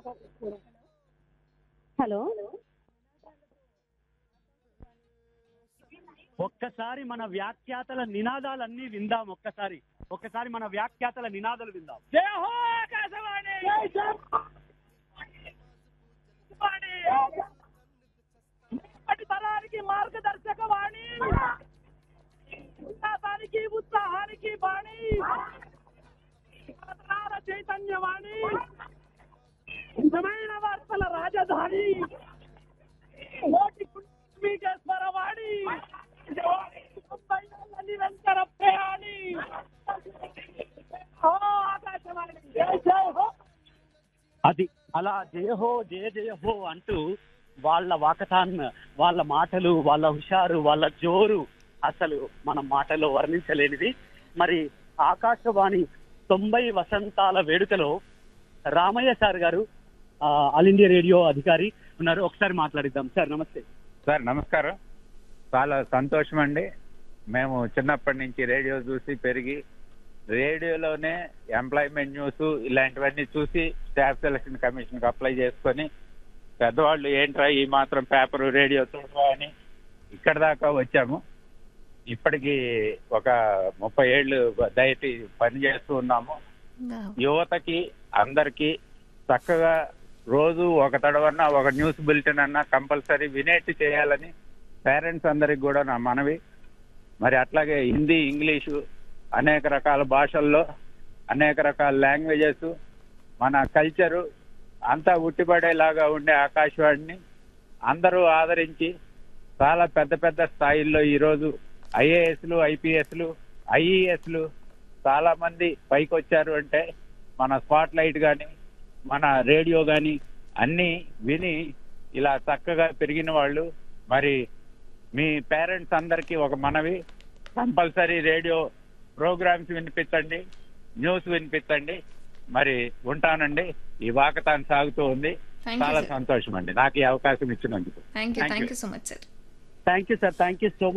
Hello ఒక్కసారి మన వ్యాఖ్యాతల నినాదాలన్నీ విందాం ఒక్కసారి ఒక్కసారి మన వ్యాఖ్యాతల నినాదాలు విందాం జై హో ఆకాశవాణి వాణి. ఇప్పటి తరానికి మార్గదర్శక వాణి ఉల్లాసానికి ఉత్సాహానికి బాణి తరాల చైతన్యవాణి నిజమైన వార్తల రాజధాని కోటి మీకేశ్వర వాణి ముప్పై ఏళ్ళ నిరంతర ప్రయాణి ఓ ఆకాశవాణి జై జై హో అది అలా జయహో జయ జయహో అంటూ వాళ్ళ వాకతాన్ వాళ్ళ మాటలు వాళ్ళ హుషారు వాళ్ళ జోరు అసలు మన మాటలో వర్ణించలేనిది మరి ఆకాశవాణి తొంభై వసంతాల వేడుకలో రామయ్య సార్ గారు ఆ, ఆల్ ఇండియా రేడియో అధికారి ఉన్నారు ఒకసారి మాట్లాడిద్దాం సార్ నమస్తే సార్ నమస్కారం చాలా సంతోషం అండి మేము చిన్నప్పటి నుంచి రేడియో చూసి పెరిగి రేడియోలోనే ఎంప్లాయ్మెంట్ న్యూస్ ఇలాంటివన్నీ చూసి స్టాఫ్ సెలక్షన్ కమిషన్కి అప్లై చేసుకొని పెద్దవాళ్ళు ఏంట్రా ఈ మాత్రం పేపర్ రేడియో చూడరా అని ఇక్కడ దాకా వచ్చాము ఇప్పటికి ఒక ముప్పై ఏళ్ళు దయటి పని చేస్తూ ఉన్నాము యువతకి అందరికి చక్కగా రోజు ఒక తడవన్నా ఒక న్యూస్ బులెటిన్ అన్నా కంపల్సరీ వినేట్టు చేయాలని పేరెంట్స్ అందరికి కూడా నా మనవి మరి అట్లాగే హిందీ ఇంగ్లీషు అనేక రకాల భాషల్లో అనేక రకాల లాంగ్వేజెస్ మన కల్చరు అంతా ఉట్టిపడేలాగా ఉండే ఆకాశవాణిని అందరూ ఆదరించి చాలా పెద్ద పెద్ద స్థాయిల్లో ఈరోజు ఐఏఎస్లు ఐపీఎస్లు ఐఈఎస్లు చాలా మంది పైకి వచ్చారు అంటే మన స్పాట్ లైట్ కానీ మన రేడియో కానీ అన్నీ విని ఇలా చక్కగా పెరిగిన వాళ్ళు మరి మీ పేరెంట్స్ అందరికీ ఒక మనవి కంపల్సరీ రేడియో ప్రోగ్రామ్స్ వినిపించండి న్యూస్ వినిపించండి మరి ఉంటానండి ఈ వాకతాన్ సాగుతూ ఉంది థ్యాంక్ యూ చాలా సార్ సంతోషం అండి నాకు ఈ అవకాశం ఇచ్చినందుకు thank you Thank thank you. You so much sir thank you sir thank you so